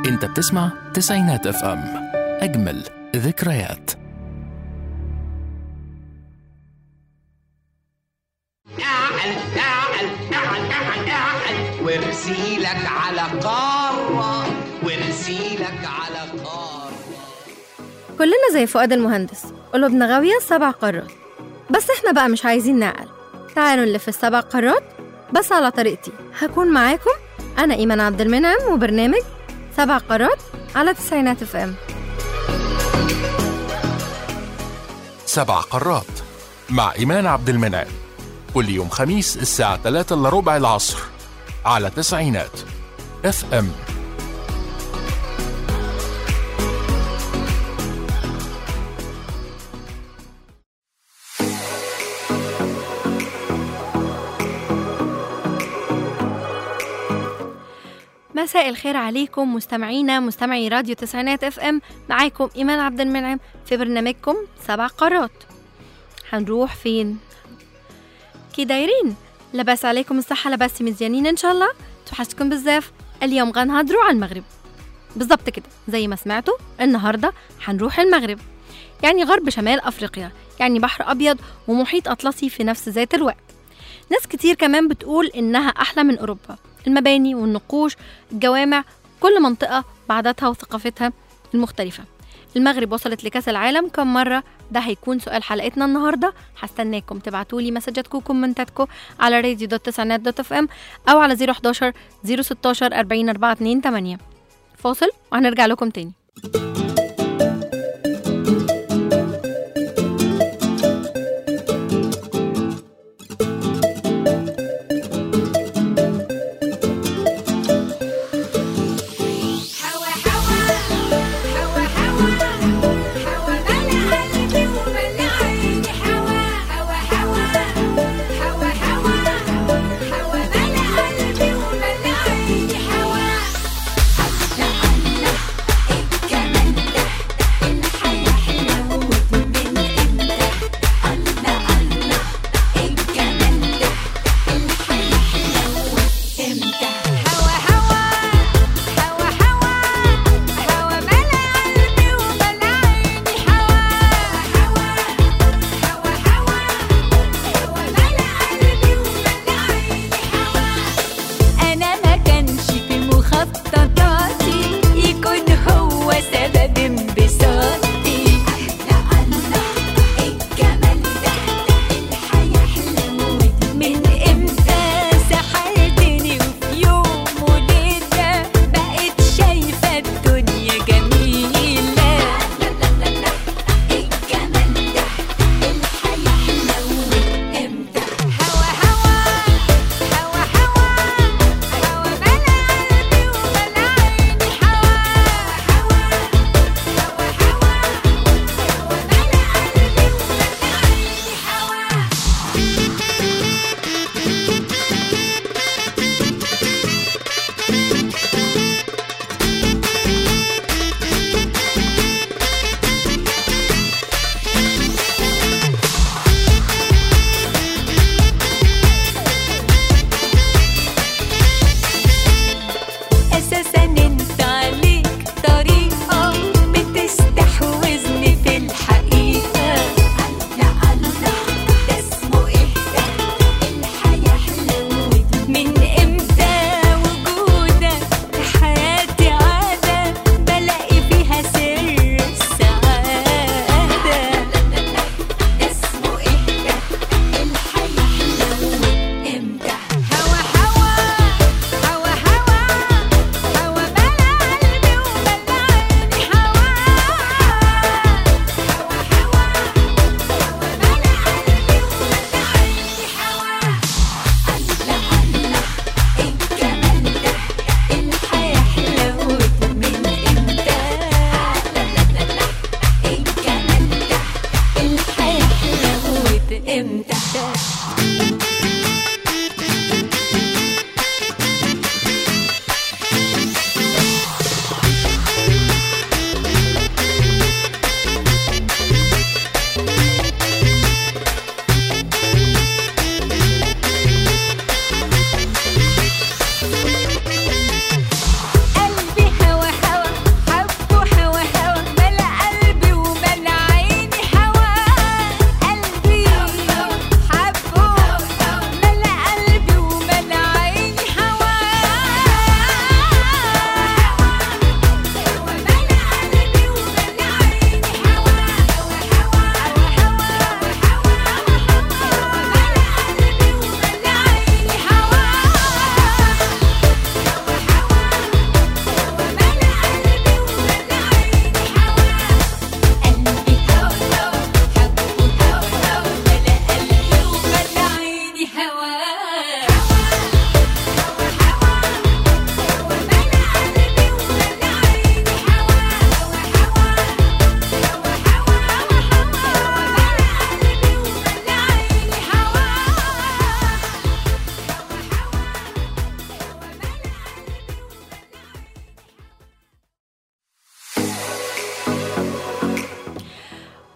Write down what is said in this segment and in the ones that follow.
انت بتسمع تسعينات اف ام اجمل ذكريات اعل اعل اعل اعل اعل وارسيلك على قارة وارسيلك على قارة كلنا زي فؤاد المهندس قلوبنا غاوية سبع قارات بس احنا بقى مش عايزين نعقل تعالوا نلف السبع قارات بس على طريقتي هكون معاكم أنا إيمان عبد المنعم وبرنامج سبع قارات على تسعينات اف ام سبع قارات مع إيمان عبد المنعم كل يوم خميس الساعة 3 إلا ربع العصر على تسعينات اف ام مساء الخير عليكم مستمعينا مستمعي راديو تسعينات اف ام معاكم ايمان عبد المنعم في برنامجكم سبع قارات هنروح فين كدايرين لباس عليكم الصحة لباس مزيانين ان شاء الله توحشتكم بزاف اليوم غنهضروا عن المغرب بالظبط كده زي ما سمعتوا النهاردة هنروح المغرب يعني غرب شمال أفريقيا يعني بحر أبيض ومحيط أطلسي في نفس ذات الوقت ناس كتير كمان بتقول إنها أحلى من أوروبا المباني والنقوش الجوامع كل منطقة بعاداتها وثقافتها المختلفة المغرب وصلت لكأس العالم كم مرة ده هيكون سؤال حلقتنا النهاردة هستناكم تبعتولي مسجاتكم وكومنتاتكم على راديو دوت تسعينات دوت اف ام أو على 011 016 40 428 فاصل وهنرجع لكم تاني حوا حوا حوا حوا حوا ملا قلبي وملا عيني حوا حوا حوا حوا حوا حوا ملا قلبي وملا عيني حوا الله الله الجمال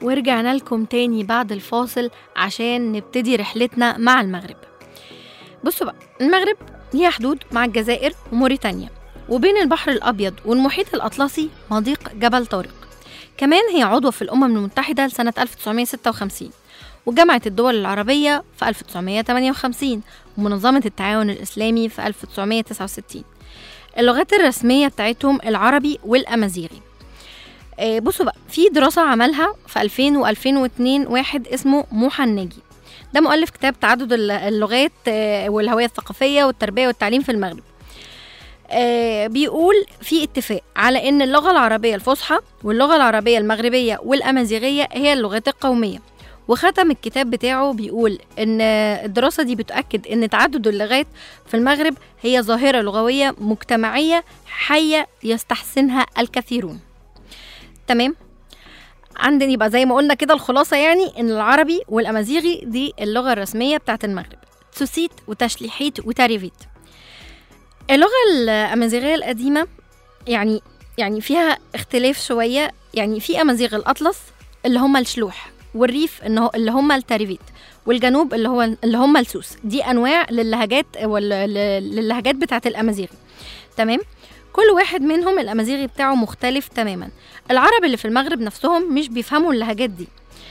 ورجعنا لكم تاني بعد الفاصل عشان نبتدي رحلتنا مع المغرب بصوا بقى المغرب ليها حدود مع الجزائر وموريتانيا وبين البحر الأبيض والمحيط الأطلسي مضيق جبل طارق كمان هي عضوة في الأمم المتحدة لسنة 1956 وجامعة الدول العربية في 1958 ومنظمة التعاون الإسلامي في 1969 اللغات الرسمية بتاعتهم العربي والأمازيغي آه، بصوا بقى في دراسة عملها في 2000 و2002 واحد اسمه موحى الناجي ده مؤلف كتاب تعدد الل- اللغات آه، والهوية الثقافية والتربية والتعليم في المغرب آه، بيقول في اتفاق على ان اللغة العربية الفصحى واللغة العربية المغربية والأمازيغية هي اللغات القومية وختم الكتاب بتاعه بيقول ان الدراسة دي بتؤكد ان تعدد اللغات في المغرب هي ظاهرة لغوية مجتمعية حية يستحسنها الكثيرون تمام عندنا يبقى زي ما قلنا كده الخلاصة يعني ان العربي والأمازيغي دي اللغة الرسمية بتاعت المغرب تسوسيت وتشليحيت وتاريفيت اللغة الأمازيغية القديمة يعني يعني فيها اختلاف شوية يعني في أمازيغ الأطلس اللي هم الشلوح والريف إن هو اللي هم التاريفيت والجنوب اللي هو اللي هم السوس دي أنواع للهجات ولا للهجات بتاعت الأمازيغي تمام كل واحد منهم الأمازيغي بتاعه مختلف تماما العرب اللي في المغرب نفسهم مش بيفهموا اللهجات دي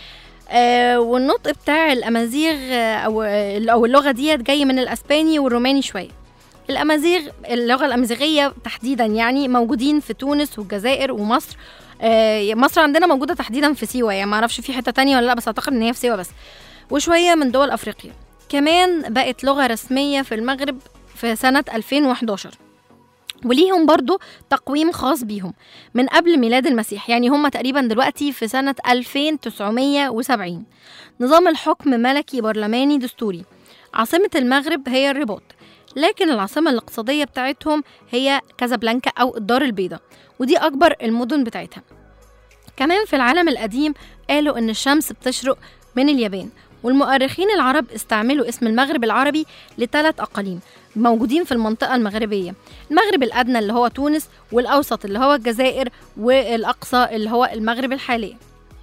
آه والنطق بتاع الأمازيغ آه، أو أو اللغة ديت جاي من الأسباني والروماني شوية الأمازيغ اللغة الأمازيغية تحديدا يعني موجودين في تونس والجزائر ومصر آه، مصر عندنا موجودة تحديدا في سيوة يعني معرفش في حتة تانية ولا لا بس أعتقد إن هي في سيوة بس وشوية من دول أفريقيا كمان بقت لغة رسمية في المغرب في سنة 2011 وليهم برضو تقويم خاص بيهم من قبل ميلاد المسيح يعني هم تقريبا دلوقتي في سنة 2970 نظام الحكم ملكي برلماني دستوري عاصمة المغرب هي الرباط لكن العاصمة الاقتصادية بتاعتهم هي كازابلانكا أو الدار البيضاء ودي أكبر المدن بتاعتها كمان في العالم القديم قالوا إن الشمس بتشرق من اليابان والمؤرخين العرب استعملوا اسم المغرب العربي لثلاث أقاليم موجودين في المنطقة المغربية المغرب الأدنى اللي هو تونس والأوسط اللي هو الجزائر والأقصى اللي هو المغرب الحالية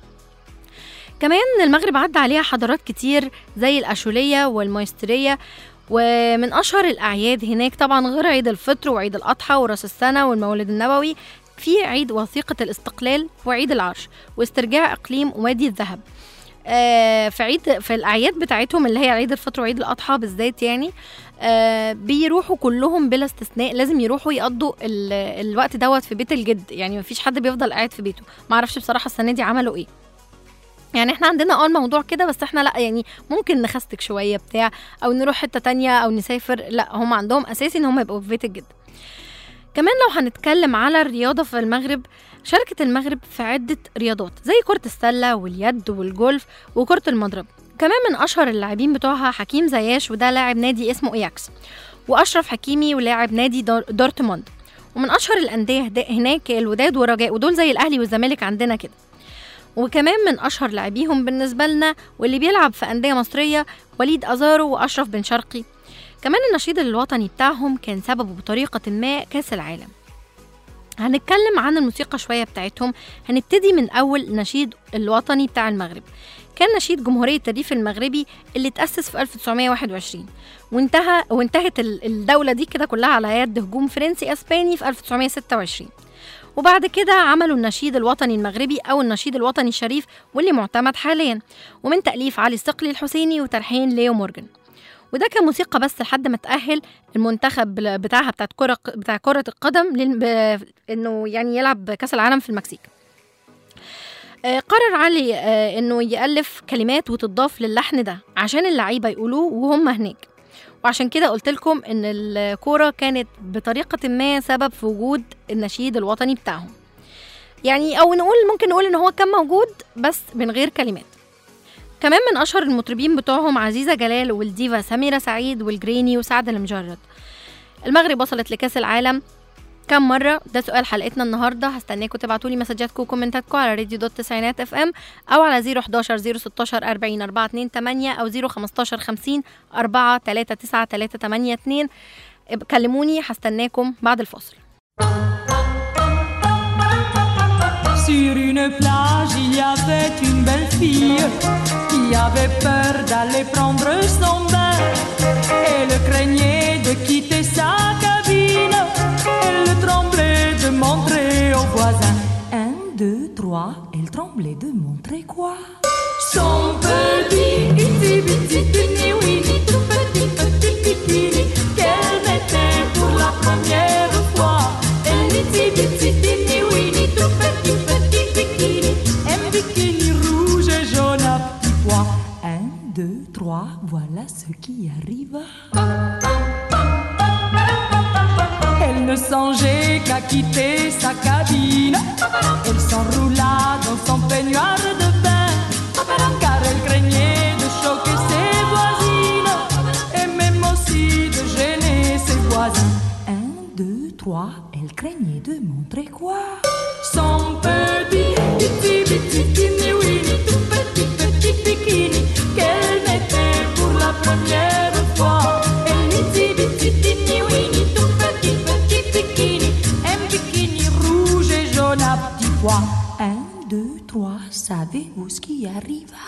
كمان المغرب عدى عليها حضارات كتير زي الأشولية والميسترية ومن أشهر الأعياد هناك طبعا غير عيد الفطر وعيد الأضحى وراس السنة والمولد النبوي في عيد وثيقة الاستقلال وعيد العرش واسترجاع إقليم وادي الذهب آه، في عيد في الأعياد بتاعتهم اللي هي عيد الفطر وعيد الأضحى بالذات يعني آه، بيروحوا كلهم بلا استثناء لازم يروحوا يقضوا ال- الوقت دوت في بيت الجد يعني مفيش حد بيفضل قاعد في بيته معرفش بصراحة السنة دي عملوا ايه يعني احنا عندنا اه الموضوع كده بس احنا لا يعني ممكن نخستك شويه بتاع او نروح حته تانية او نسافر لا هم عندهم اساسي ان هم يبقوا في بيت الجد كمان لو هنتكلم على الرياضه في المغرب شاركت المغرب في عده رياضات زي كره السله واليد والجولف وكره المضرب كمان من اشهر اللاعبين بتوعها حكيم زياش وده لاعب نادي اسمه اياكس واشرف حكيمي ولاعب نادي دور- دورتموند ومن اشهر الانديه هدا- هناك الوداد والرجاء ودول زي الاهلي والزمالك عندنا كده وكمان من اشهر لاعبيهم بالنسبه لنا واللي بيلعب في انديه مصريه وليد ازارو واشرف بن شرقي كمان النشيد الوطني بتاعهم كان سببه بطريقه ما كاس العالم هنتكلم عن الموسيقى شويه بتاعتهم هنبتدي من اول نشيد الوطني بتاع المغرب كان نشيد جمهورية الريف المغربي اللي تأسس في 1921 وانتهى وانتهت ال- الدولة دي كده كلها على يد هجوم فرنسي أسباني في 1926 وبعد كده عملوا النشيد الوطني المغربي أو النشيد الوطني الشريف واللي معتمد حاليا ومن تأليف علي الصقلي الحسيني وتلحين ليو مورجان وده كان موسيقى بس لحد ما تأهل المنتخب بل- بتاعها بتاعت كرة بتاع كرة القدم لل- ب- إنه يعني يلعب كأس العالم في المكسيك. آه، قرر علي آه، إنه يألف كلمات وتضاف للحن ده عشان اللعيبة يقولوه وهم هناك. وعشان كده قلت لكم ان الكوره كانت بطريقه ما سبب في وجود النشيد الوطني بتاعهم يعني او نقول ممكن نقول ان هو كان موجود بس من غير كلمات كمان من اشهر المطربين بتوعهم عزيزه جلال والديفا سميره سعيد والجريني وسعد المجرد المغرب وصلت لكاس العالم كم مرة؟ ده سؤال حلقتنا النهاردة هستناكم تبعتولي مسجاتكم وكومنتاتكم على راديو دوت تسعينات اف ام أو على 011 016 40 428 أو 015 50 4 3 9 3 8 2 كلموني هستناكم بعد الفاصل سيرين في العاشر village, il y avait une belle fille qui avait peur d'aller prendre son bain. Elle craignait de quitter sa cabine. Elle tremblait de montrer aux voisins. Un, deux, trois, elle tremblait de montrer quoi Son petit itsy bitsy teeny weeny, tout petit petit bikini qu'elle mettait pour la première fois. Un itsy bitsy teeny weeny, tout petit petit bikini, un bikini rouge et jaune à petits pois. Un, deux, trois, voilà ce qui arriva. Elle ne songeait qu'à quitter sa cabine. Elle s'enroula dans son peignoir de bain. Car elle craignait de choquer ses voisines. Et même aussi de gêner ses voisins. Un, deux, trois, elle craignait de montrer quoi Son petit, petit, petit, teeny weeny, tout petit, petit bikini qu'elle mettait pour la première fois. Un itsy bitsy teeny weeny, tout petit, petit bikini, un bikini rouge et jaune à petits pois. Un, deux, trois, savez-vous ce qui arriva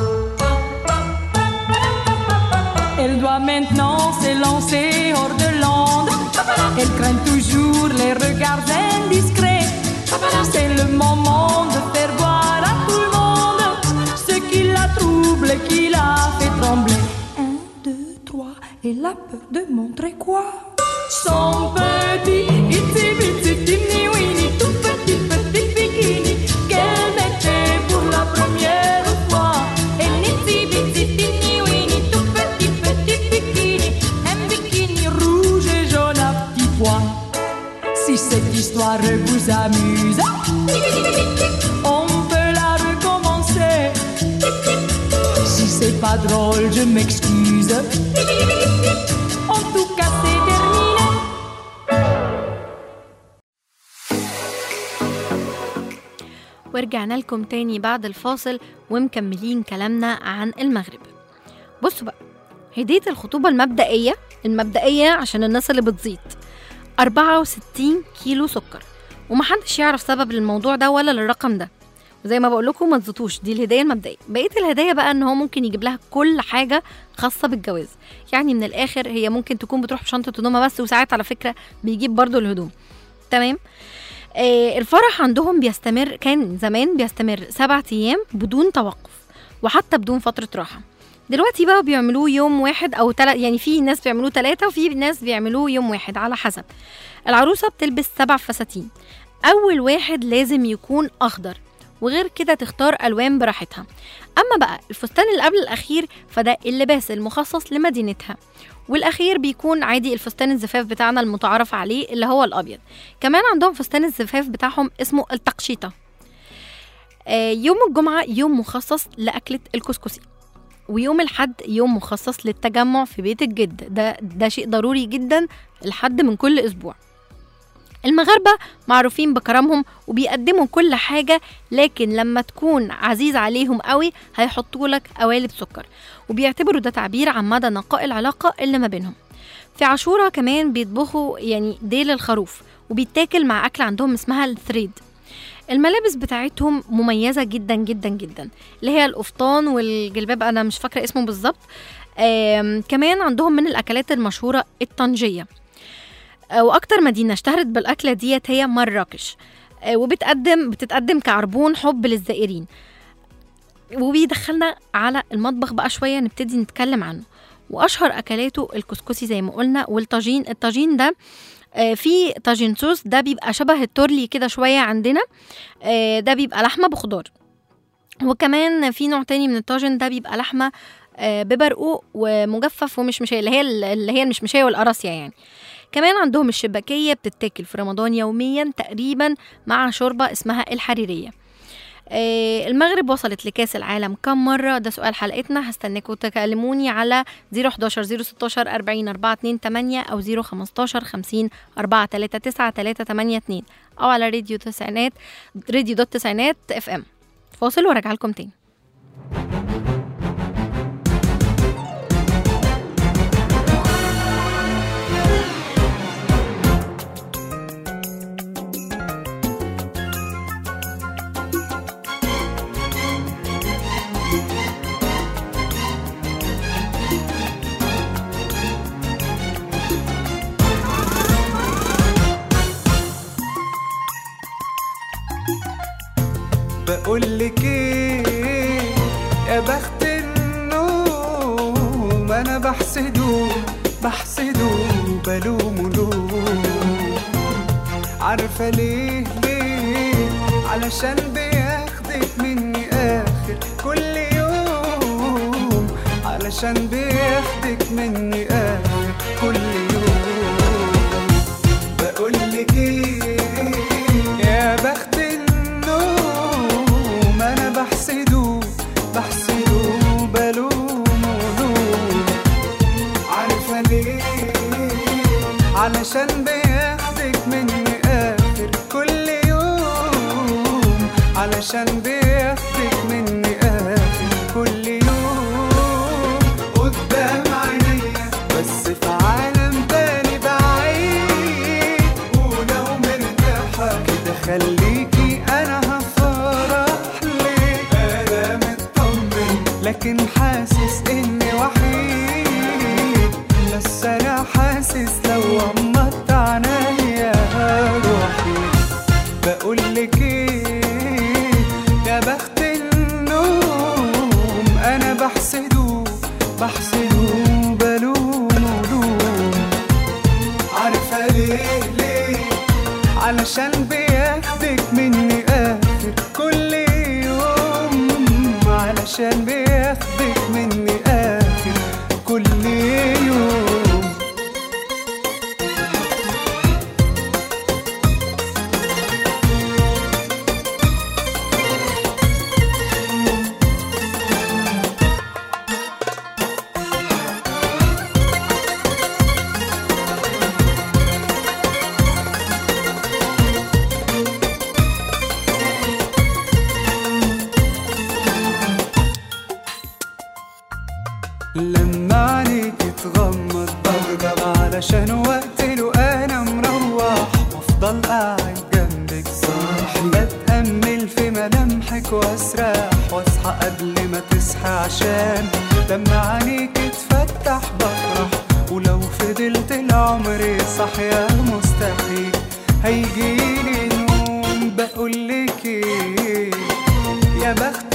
Elle doit maintenant s'élancer hors de l'onde. Elle craint toujours les regards indiscrets. C'est le moment de faire voir à tout le monde ce qui la trouble et qui la fait trembler. Un, deux, trois, elle a peur de montrer quoi Son petit itsy bitsy teeny weeny, tout petit petit bikini qu'elle mettait pour la première fois. Un itsy bitsy teeny weeny, tout petit petit bikini, un bikini rouge et jaune à petits pois. Si cette histoire vous amuse, on peut la recommencer. Si c'est pas drôle, je m'excuse. En tout cas, c'est terminé. ورجعنا لكم تاني بعد الفاصل ومكملين كلامنا عن المغرب بصوا بقى هدية الخطوبة المبدئية المبدئية عشان الناس اللي بتزيد 64 كيلو سكر ومحدش يعرف سبب للموضوع ده ولا للرقم ده وزي ما بقول لكم ما تزيتوش دي الهديه المبدئيه بقيه الهدايا بقى ان هو ممكن يجيب لها كل حاجه خاصه بالجواز يعني من الاخر هي ممكن تكون بتروح بشنطه هدومها بس وساعات على فكره بيجيب برضو الهدوم تمام آه الفرح عندهم بيستمر كان زمان بيستمر سبعة ايام بدون توقف وحتى بدون فتره راحه دلوقتي بقى بيعملوه يوم واحد او تلات يعني في ناس بيعملوه ثلاثة وفي ناس بيعملوه يوم واحد على حسب العروسة بتلبس سبع فساتين أول واحد لازم يكون أخضر وغير كده تختار ألوان براحتها أما بقى الفستان اللي قبل الأخير فده اللباس المخصص لمدينتها والأخير بيكون عادي الفستان الزفاف بتاعنا المتعارف عليه اللي هو الأبيض كمان عندهم فستان الزفاف بتاعهم اسمه التقشيطة آه، يوم الجمعة يوم مخصص لأكلة الكسكسي ويوم الحد يوم مخصص للتجمع في بيت الجد ده ده شيء ضروري جدا الحد من كل اسبوع المغاربة معروفين بكرمهم وبيقدموا كل حاجة لكن لما تكون عزيز عليهم قوي هيحطوا لك قوالب سكر وبيعتبروا ده تعبير عن مدى نقاء العلاقة اللي ما بينهم في عاشورا كمان بيطبخوا يعني ديل الخروف وبيتاكل مع أكل عندهم اسمها الثريد الملابس بتاعتهم مميزة جدا جدا جدا اللي هي القفطان والجلباب أنا مش فاكرة اسمه بالظبط آم، كمان عندهم من الأكلات المشهورة الطنجية آه، واكتر مدينه اشتهرت بالاكله ديت هي مراكش آه، وبتقدم بتتقدم كعربون حب للزائرين وبيدخلنا على المطبخ بقى شويه نبتدي نتكلم عنه واشهر اكلاته الكسكسي زي ما قلنا والطاجين الطاجين ده آه، في طاجين صوص ده بيبقى شبه التورلي كده شويه عندنا آه، ده بيبقى لحمه بخضار وكمان في نوع تاني من الطاجن ده بيبقى لحمه آه، ببرقوق ومجفف ومش مشايه اللي هي اللي هي مش مشايه والقراصيه يعني كمان عندهم الشباكية بتتاكل في رمضان يوميا تقريبا مع شوربة اسمها الحريرية آه، المغرب وصلت لكاس العالم كم مرة ده سؤال حلقتنا هستناكم تكلموني على 011 016 40 428 أو 015 50 439 382 أو على راديو تسعينات راديو دوت تسعينات اف ام فاصل وراجع لكم تاني بقولك ايه يا بخت النوم انا بحسده بحسده بلومه لوم عارفة ليه ليه علشان بياخدك مني آخر كل يوم علشان بياخدك مني آخر كل يوم بقولك ايه يا بخت النوم انا بحسده بحسده بلومه لوم عارفة ليه علشان بياخدك مني آخر كل يوم علشان بياخدك مني آخر كل يوم قدام عينيا بس في عالم تاني بعيد ولو مرتاحة كده خليكي أنا هفرح لك أنا مطمن لكن حاسس إني وحيد بس أنا حاسس لو غمضت عينيا روحي بقولك ايه يا بخت النوم انا بحسده بحسده بلومه لوم عارفة ليه ليه علشان بياخدك مني آخر كل يوم علشان بياخدك مني آخر كل يوم لما عليك تغمض بغضب علشان وقت له انا مروح وافضل قاعد جنبك صاحي بتأمل في ملامحك واسرح واصحى قبل ما تصحى عشان لما عينيك تفتح بفرح ولو فضلت العمر صاحية مستحيل هيجيلي نوم بقولك ايه يا بخت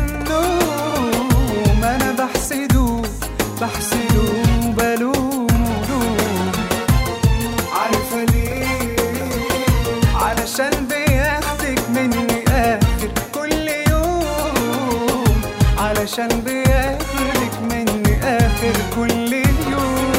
النوم انا بحسده بحسده بلومه لوم عارفة ليه علشان بياخدك مني آخر كل يوم علشان بياخدك مني آخر كل يوم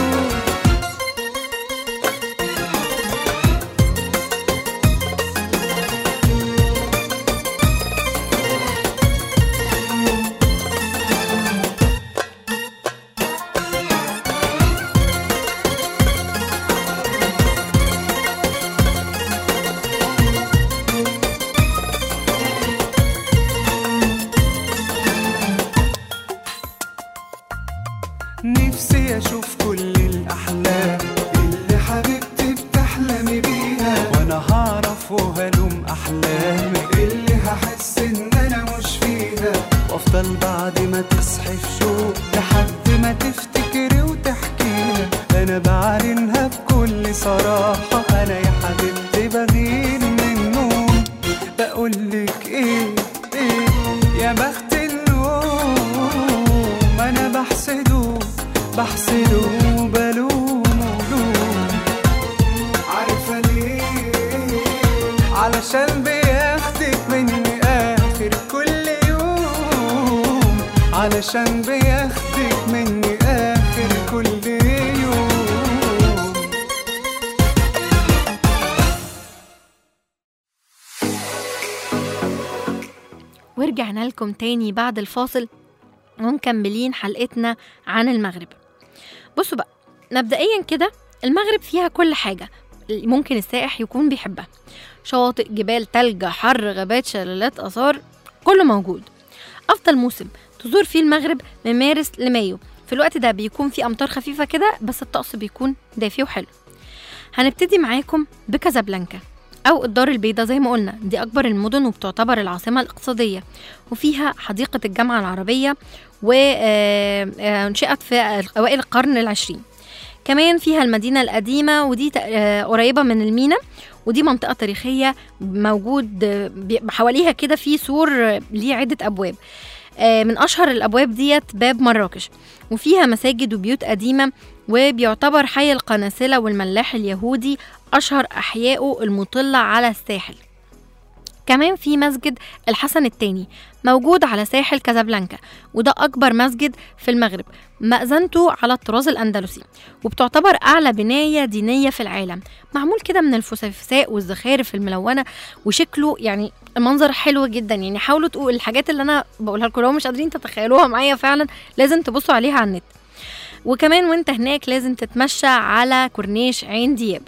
نفسي اشوف كل الاحلام اللي حبيبتي بتحلمي بيها وانا هعرف وهلوم احلامك اللي هحس ان انا مش فيها وافضل بعد ما تصحي في شوق لحد ما تفتكري وتحكيها انا بعلنها بكل صراحة انا يا حبيبتي بغير من النوم بقولك ايه ايه يا بخت النوم انا بحسده بحسده بلومه لوم عارفة ليه علشان بياخدك مني آخر كل يوم علشان بياخدك مني آخر كل يوم ورجعنا لكم تاني بعد الفاصل ومكملين حلقتنا عن المغرب بصوا بقى مبدئيا كده المغرب فيها كل حاجة ممكن السائح يكون بيحبها شواطئ جبال تلج حر غابات شلالات آثار كله موجود أفضل موسم تزور فيه المغرب من مارس لمايو في الوقت ده بيكون في أمطار خفيفة كده بس الطقس بيكون دافي وحلو هنبتدي معاكم بكازابلانكا أو الدار البيضاء زي ما قلنا دي أكبر المدن وبتعتبر العاصمة الاقتصادية وفيها حديقة الجامعة العربية وانشئت في أوائل القرن العشرين كمان فيها المدينة القديمة ودي تق- آه، قريبة من المينا ودي منطقة تاريخية موجود آه، بي- حواليها كده في سور آه، ليه عدة أبواب آه، من أشهر الأبواب ديت باب مراكش وفيها مساجد وبيوت قديمة وبيعتبر حي القناصلة والملاح اليهودي أشهر أحيائه المطلة على الساحل كمان في مسجد الحسن الثاني موجود على ساحل كازابلانكا وده أكبر مسجد في المغرب مأذنته على الطراز الأندلسي وبتعتبر أعلى بناية دينية في العالم معمول كده من الفسيفساء والزخارف الملونة وشكله يعني المنظر حلو جدا يعني حاولوا تقول الحاجات اللي أنا بقولها لكم لو مش قادرين تتخيلوها معايا فعلا لازم تبصوا عليها على النت وكمان وانت هناك لازم تتمشى على كورنيش عين دياب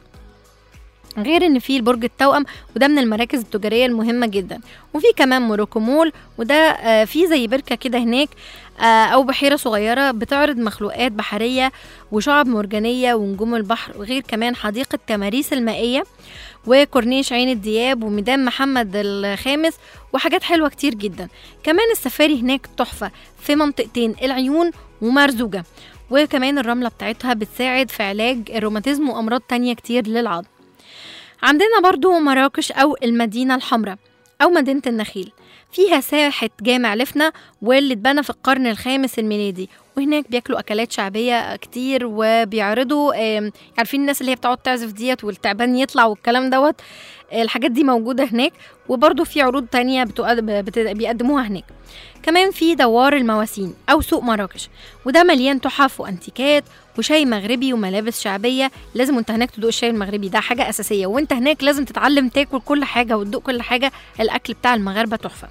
غير ان في البرج التوأم وده من المراكز التجاريه المهمه جدا وفي كمان موروكو مول وده آه، في زي بركه كده هناك آه، او بحيره صغيره بتعرض مخلوقات بحريه وشعب مرجانيه ونجوم البحر وغير كمان حديقه تماريس المائيه وكورنيش عين الدياب وميدان محمد الخامس وحاجات حلوه كتير جدا كمان السفاري هناك تحفه في منطقتين العيون ومرزوجه وكمان الرمله بتاعتها بتساعد في علاج الروماتيزم وامراض تانية كتير للعظم عندنا برضو مراكش أو المدينة الحمراء أو مدينة النخيل فيها ساحة جامع لفنة واللي اتبنى في القرن الخامس الميلادي وهناك بياكلوا أكلات شعبية كتير وبيعرضوا آم، عارفين الناس اللي هي بتقعد تعزف ديت والتعبان يطلع والكلام دوت آه، الحاجات دي موجودة هناك وبرضو في عروض تانية بتقد- بت- بيقدموها هناك كمان في دوار المواسين أو سوق مراكش وده مليان تحف وأنتيكات وشاي مغربي وملابس شعبية لازم وانت هناك تدوق الشاي المغربي ده حاجة أساسية وانت هناك لازم تتعلم تاكل كل حاجة وتدوق كل حاجة الأكل بتاع المغاربة تحفة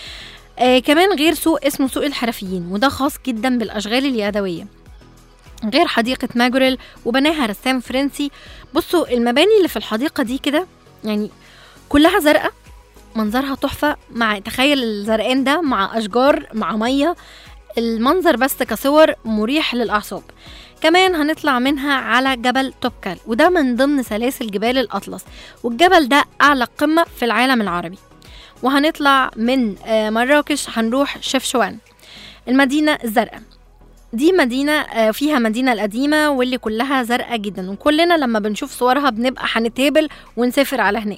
آه كمان غير سوق اسمه سوق الحرفيين وده خاص جدا بالأشغال اليدوية غير حديقة ماجوريل وبناها رسام فرنسي بصوا المباني اللي في الحديقة دي كده يعني كلها زرقاء منظرها تحفة مع تخيل الزرقان ده مع أشجار مع مية المنظر بس كصور مريح للأعصاب كمان هنطلع منها على جبل توبكال وده من ضمن سلاسل جبال الأطلس والجبل ده أعلى قمة في العالم العربي وهنطلع من آه، مراكش هنروح شفشوان المدينة الزرقاء دي مدينة آه، فيها مدينة القديمة واللي كلها زرقاء جدا وكلنا لما بنشوف صورها بنبقى هنتهبل ونسافر على هناك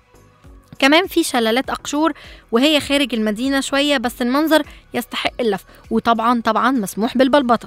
كمان في شلالات أقشور وهي خارج المدينة شوية بس المنظر يستحق اللف وطبعا طبعا مسموح بالبلبطة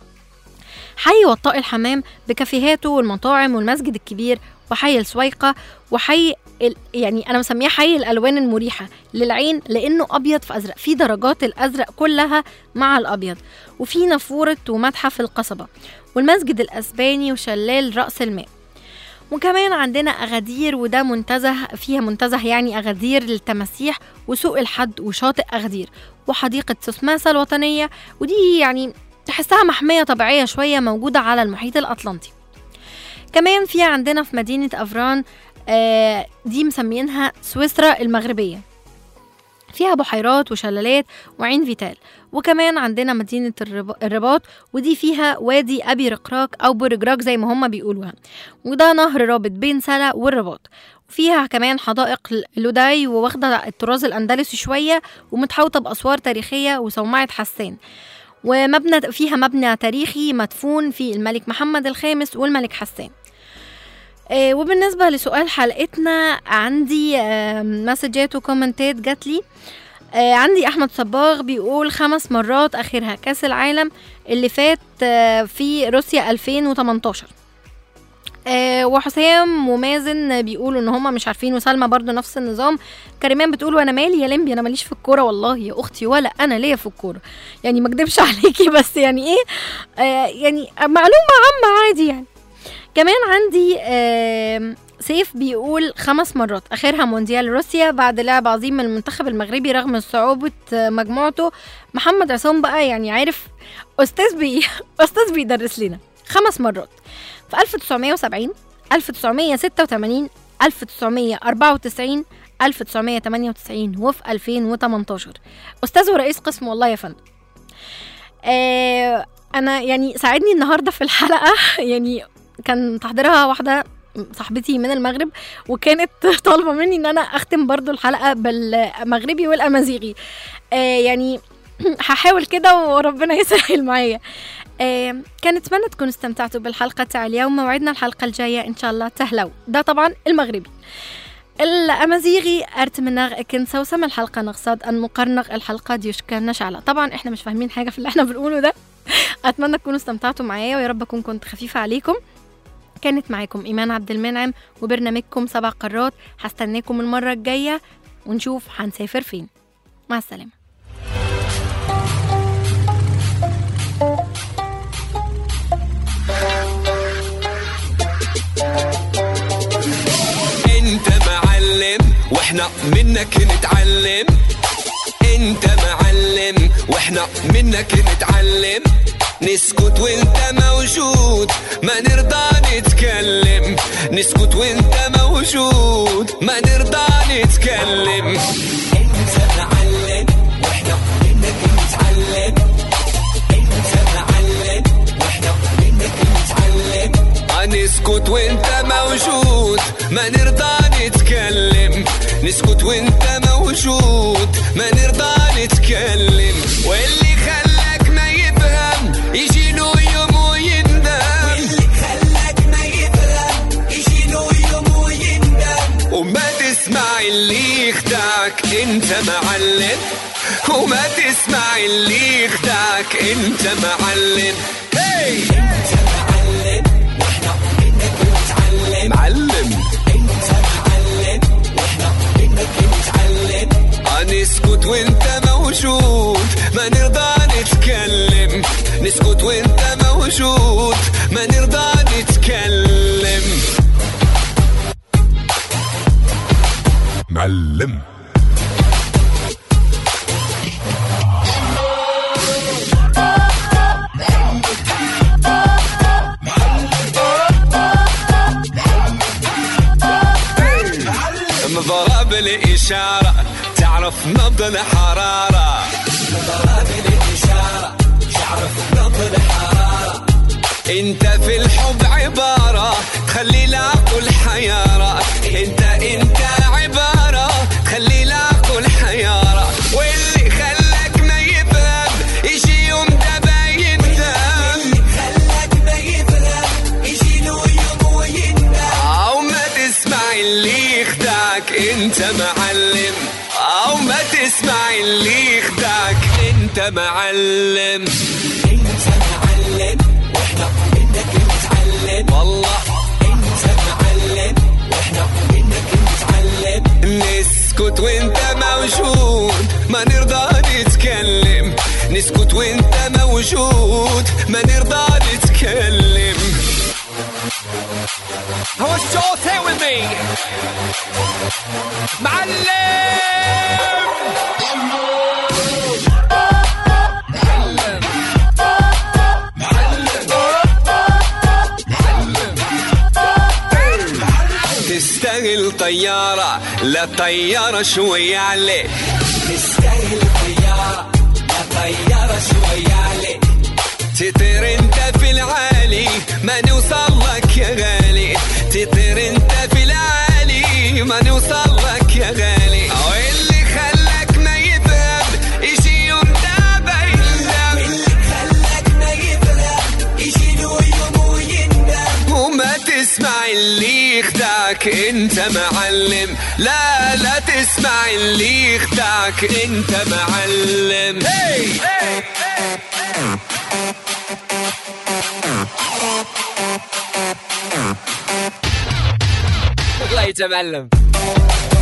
حي وطاء الحمام بكافيهاته والمطاعم والمسجد الكبير وحي السويقة وحي ال... يعني أنا مسميه حي الألوان المريحة للعين لأنه أبيض في أزرق في درجات الأزرق كلها مع الأبيض وفي نافورة ومتحف القصبة والمسجد الأسباني وشلال رأس الماء وكمان عندنا أغادير وده منتزه فيها منتزه يعني أغادير للتماسيح وسوق الحد وشاطئ أغادير وحديقة سوسماسة الوطنية ودي يعني تحسها محمية طبيعية شوية موجودة على المحيط الأطلنطي كمان في عندنا في مدينة أفران آه، دي مسمينها سويسرا المغربية فيها بحيرات وشلالات وعين فيتال وكمان عندنا مدينة الرب- الرباط ودي فيها وادي أبي رقراق أو برجراج زي ما هما بيقولوها وده نهر رابط بين سلا والرباط فيها كمان حدائق لوداي وواخدة الطراز الأندلسي شوية ومتحوطة بأسوار تاريخية وصومعة حسان ومبنى فيها مبنى تاريخي مدفون فيه الملك محمد الخامس والملك حسان آه، وبالنسبة لسؤال حلقتنا عندي آه، مسجات وكومنتات جات لي آه، عندي أحمد صباغ بيقول خمس مرات آخرها كأس العالم اللي فات آه، في روسيا 2018 آه، وحسام ومازن بيقولوا ان هما مش عارفين وسلمى برضو نفس النظام كريمان بتقول وانا مالي يا لمبي انا ماليش في الكوره والله يا اختي ولا انا ليا في الكوره يعني ما اكدبش عليكي بس يعني ايه آه يعني معلومه عامه عادي يعني كمان عندي آه سيف بيقول خمس مرات اخرها مونديال روسيا بعد لعب عظيم من المنتخب المغربي رغم صعوبه آه، مجموعته محمد عصام بقى يعني عارف استاذ بي استاذ بيدرس لنا خمس مرات في 1970 1986 1994 1998 وفي 2018 استاذ ورئيس قسم والله يا فندم آه انا يعني ساعدني النهارده في الحلقه يعني كان تحضيرها واحده صاحبتي من المغرب وكانت طالبه مني ان انا اختم برضو الحلقه بالمغربي والامازيغي آه يعني هحاول كده وربنا يسهل معايا آه كان نتمنى تكونوا استمتعتوا بالحلقة تاع اليوم موعدنا الحلقة الجاية إن شاء الله تهلو ده طبعا المغربي الأمازيغي أرتمناغ أكن سوسم الحلقة نقصد أن مقرنغ الحلقة ديوش كان نشعلة طبعا إحنا مش فاهمين حاجة في اللي إحنا بنقوله ده أتمنى تكونوا استمتعتوا معايا ويا رب أكون كنت خفيفة عليكم كانت معاكم إيمان عبد المنعم وبرنامجكم سبع قارات هستناكم المرة الجاية ونشوف هنسافر فين مع السلامة انت معلم واحنا منك نتعلم انت معلم واحنا منك نتعلم نسكت وانت موجود ما نرضى نتكلم نسكت وانت موجود ما نرضى نتكلم انت معلم واحنا منك نتعلم انت معلم واحنا منك نتعلم نسكت وانت موجود ما نرضى نتكلم نسكت وانت موجود ما نرضى نتكلم واللي خلاك ما يفهم يجي له يوم ويندم واللي خلاك ما يفهم يجي له يوم ويندم وما تسمع اللي يخدعك انت معلم وما تسمع اللي يخدعك انت معلم هي انت معلم واحنا منك نتعلم معلم انت معلم واحنا منك نتعلم نسكت وانت موجود ما نرضى نتكلم نسكت وانت موجود ما نرضى نتكلم معلم مضرب الإشارة تعرف نبض الحرارة مضرب الإشارة تعرف نبض الحرارة انت في الحب عبارة تخلي العقل حيارة انت انت عبارة تخلي العقل حيارة واللي خلاك ما يفهم يجي يوم دابا يندم خلاك ما يفهم يجي له يوم ويندم او ما تسمع اللي يخدعك انت معلم او ما تسمع اللي يخدعك انت معلم انت معلم واحنا منك نتعلم والله انت معلم واحنا منك نتعلم نسكت وانت موجود ما نرضى نتكلم نسكت وانت موجود ما نرضى نتكلم I want you to all say it with me. معلم تستاهل طيارة لا طيارة شوية عليك تستاهل طيارة لا طيارة شوية عليك تطير انت في العالي ما نوصل لك يا غالي تطير انت في العالي ما نوصل لك يا غالي واللي خلاك ما يفهم يجي يوم دابا يندم اللي خلاك ما يفهم يجي له يوم ويندم وما تسمع اللي يخدعك انت معلم لا لا تسمع اللي يخدعك انت معلم hey! الله يتمعلم